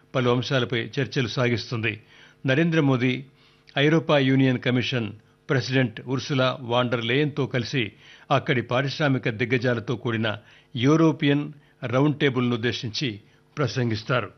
పలు అంశాలపై చర్చలు సాగిస్తుంది నరేంద్ర మోదీ ఐరోపా union commission president Ursula von der లేయన్తో కలిసి అక్కడి పారిశ్రామిక దిగ్గజాలతో కూడిన యూరోపియన్ రౌండ్ టేబుల్ను ఉద్దేశించి ప్రసంగిస్తారు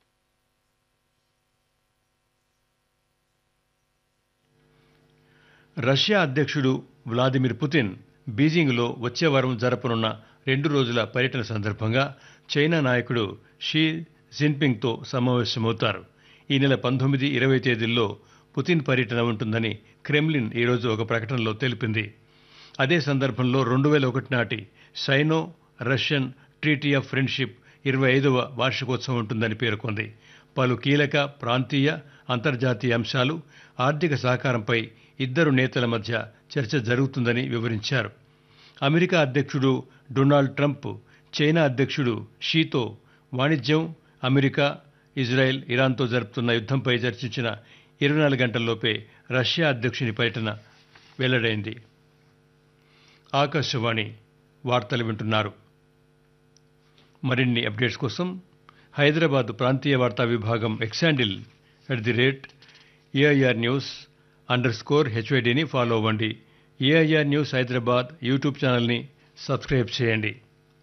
రష్యా అధ్యక్షుడు వ్లాదిమిర్ పుతిన్ బీజింగ్లో వచ్చే వారం జరపనున్న రెండు రోజుల పర్యటన సందర్భంగా చైనా నాయకుడు షీ జిన్పింగ్తో సమావేశమవుతారు ఈ నెల పంతొమ్మిది ఇరవై తేదీల్లో పుతిన్ పర్యటన ఉంటుందని క్రెమ్లిన్ ఈరోజు ఒక ప్రకటనలో తెలిపింది అదే సందర్భంలో రెండు వేల ఒకటి నాటి Sino Russian treaty of friendship ఇరవై ఐదవ వార్షికోత్సవం ఉంటుందని పేర్కొంది పలు కీలక ప్రాంతీయ అంతర్జాతీయ అంశాలు ఆర్థిక సహకారంపై ఇద్దరు నేతల మధ్య చర్చ జరుగుతుందని వివరించారు అమెరికా అధ్యక్షుడు డొనాల్డ్ ట్రంప్ చైనా అధ్యక్షుడు షీతో వాణిజ్యం అమెరికా ఇజ్రాయెల్ ఇరాన్తో జరుపుతున్న యుద్ధంపై చర్చించిన ఇరవై నాలుగు గంటల్లోపే రష్యా అధ్యక్షుని పర్యటన వెల్లడైంది ఆకాశవాణి వార్తలు వింటున్నారు మరిన్ని అప్డేట్స్ కోసం హైదరాబాద్ ప్రాంతీయ వార్తా విభాగం X handle at the rate AIR news under score హెచ్వైడిని ఫాలో అవ్వండి ఏఐఆర్ న్యూస్ హైదరాబాద్ యూట్యూబ్ ఛానల్ని సబ్స్క్రైబ్ చేయండి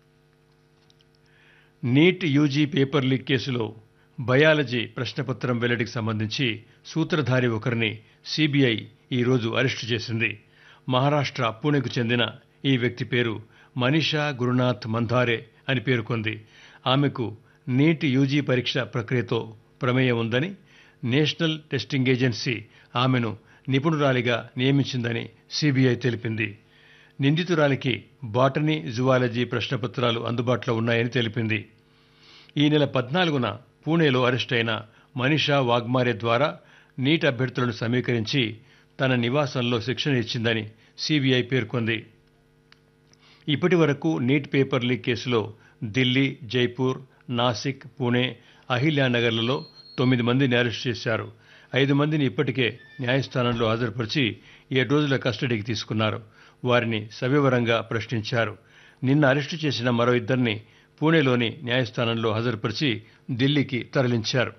నీట్ యూజీ పేపర్ లీక్ కేసులో బయాలజీ ప్రశ్నపత్రం వెల్లడికి సంబంధించి సూత్రధారి ఒకరిని సిబిఐ ఈరోజు అరెస్టు చేసింది మహారాష్ట్ర పూణెకు చెందిన ఈ వ్యక్తి పేరు మనీషా గురునాథ్ మంధారే అని పేర్కొంది ఆమెకు నీట్ యూజీ పరీక్ష ప్రక్రియతో ప్రమేయం ఉందని నేషనల్ టెస్టింగ్ ఏజెన్సీ ఆమెను నిపుణురాలిగా నియమించిందని సిబిఐ తెలిపింది నిందితురాలికి బాటనీ జువాలజీ ప్రశ్నపత్రాలు అందుబాటులో ఉన్నాయని తెలిపింది ఈ నెల పద్నాలుగున పూణేలో అరెస్ట్ అయిన మనీషా వాగ్మారే ద్వారా నీట్ అభ్యర్థులను సమీకరించి తన నివాసంలో శిక్షణ ఇచ్చిందని సిబిఐ పేర్కొంది ఇప్పటి వరకు నీట్ పేపర్ లీక్ కేసులో ఢిల్లీ జైపూర్ నాసిక్ పూణే అహిల్యానగర్లలో తొమ్మిది మందిని అరెస్ట్ చేశారు ఐదు మందిని ఇప్పటికే న్యాయస్థానంలో హాజరుపరిచి ఏడు రోజుల కస్టడీకి తీసుకున్నారు వారిని సవివరంగా ప్రశ్నించారు నిన్న అరెస్టు చేసిన మరో ఇద్దరిని పూణేలోని న్యాయస్థానంలో హాజరుపరిచి ఢిల్లీకి తరలించారు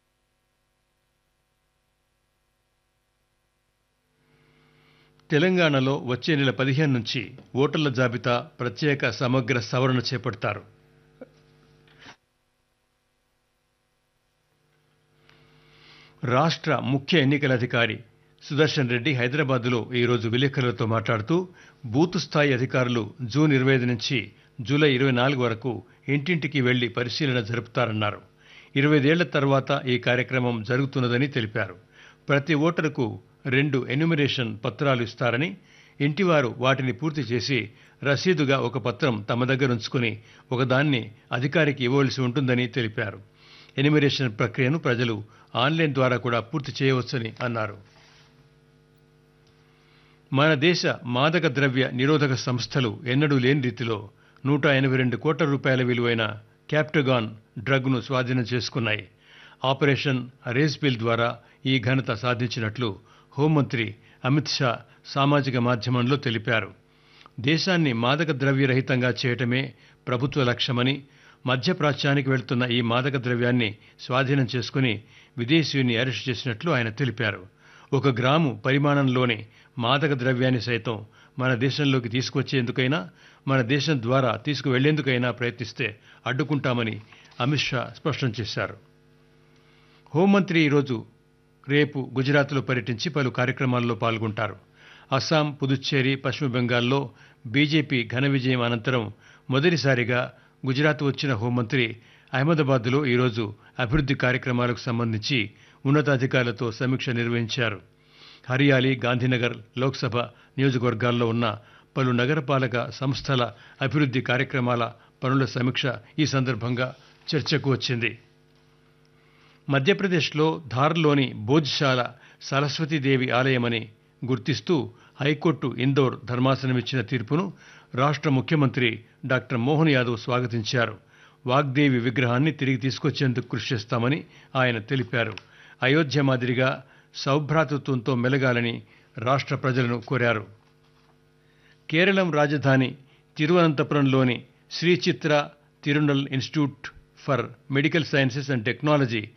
తెలంగాణలో వచ్చే నెల పదిహేను నుంచి ఓటర్ల జాబితా ప్రత్యేక సమగ్ర సవరణ చేపడతారు రాష్ట్ర ముఖ్య ఎన్నికల అధికారి సుదర్శన్ రెడ్డి హైదరాబాద్లో ఈరోజు విలేకరులతో మాట్లాడుతూ బూత్ స్థాయి అధికారులు జూన్ ఇరవై ఐదు నుంచి జూలై ఇరవై నాలుగు వరకు ఇంటింటికి వెళ్లి పరిశీలన జరుపుతారన్నారు ఇరవైదేళ్ల తర్వాత ఈ కార్యక్రమం జరుగుతున్నదని తెలిపారు ప్రతి ఓటరుకు రెండు ఎన్యుమరేషన్ పత్రాలు ఇస్తారని ఇంటివారు వాటిని పూర్తి చేసి రసీదుగా ఒక పత్రం తమ దగ్గర ఉంచుకుని ఒకదాన్ని అధికారికి ఇవ్వవలసి ఉంటుందని తెలిపారు ఎనిమిరేషన్ ప్రక్రియను ప్రజలు ఆన్లైన్ ద్వారా కూడా పూర్తి చేయవచ్చని అన్నారు మన దేశ మాదక ద్రవ్య నిరోధక సంస్థలు ఎన్నడూ లేని రీతిలో నూట ఎనభై రెండు కోట్ల రూపాయల విలువైన క్యాప్టగాన్ డ్రగ్ను స్వాధీనం చేసుకున్నాయి ఆపరేషన్ రేస్బిల్ ద్వారా ఈ ఘనత సాధించినట్లు హోంమంత్రి అమిత్ షా సామాజిక మాధ్యమంలో తెలిపారు దేశాన్ని మాదక ద్రవ్యరహితంగా చేయటమే ప్రభుత్వ లక్ష్యమని మధ్యప్రాచ్యానికి వెళ్తున్న ఈ మాదక ద్రవ్యాన్ని స్వాధీనం చేసుకుని విదేశీయుని అరెస్టు చేసినట్లు ఆయన తెలిపారు ఒక గ్రాము పరిమాణంలోని మాదక ద్రవ్యాన్ని సైతం మన దేశంలోకి తీసుకొచ్చేందుకైనా మన దేశం ద్వారా తీసుకువెళ్లేందుకైనా ప్రయత్నిస్తే అడ్డుకుంటామని అమిత్ షా స్పష్టం చేశారు హోంమంత్రి ఈరోజు రేపు గుజరాత్లో పర్యటించి పలు కార్యక్రమాల్లో పాల్గొంటారు అస్సాం పుదుచ్చేరి పశ్చిమ బెంగాల్లో బీజేపీ ఘన విజయం అనంతరం మొదటిసారిగా గుజరాత్ వచ్చిన హోంమంత్రి అహ్మదాబాద్లో ఈరోజు అభివృద్ధి కార్యక్రమాలకు సంబంధించి ఉన్నతాధికారులతో సమీక్ష నిర్వహించారు హరియాలి గాంధీనగర్ లోక్సభ నియోజకవర్గాల్లో ఉన్న పలు నగరపాలక సంస్థల అభివృద్ధి కార్యక్రమాల పనుల సమీక్ష ఈ సందర్భంగా చర్చకు వచ్చింది మధ్యప్రదేశ్లో ధార్లోని భోజ్శాల సరస్వతీదేవి ఆలయమని గుర్తిస్తూ హైకోర్టు ఇందోర్ ధర్మాసనమిచ్చిన తీర్పును రాష్ట్ర ముఖ్యమంత్రి డాక్టర్ మోహన్ యాదవ్ స్వాగతించారు వాగ్దేవి విగ్రహాన్ని తిరిగి తీసుకొచ్చేందుకు కృషి చేస్తామని ఆయన తెలిపారు అయోధ్య మాదిరిగా సౌభ్రాతృత్వంతో మెలగాలని రాష్ట్ర ప్రజలను కోరారు కేరళం రాజధాని తిరువనంతపురంలోని Sree Chitra Tirunal institute for medical sciences and technology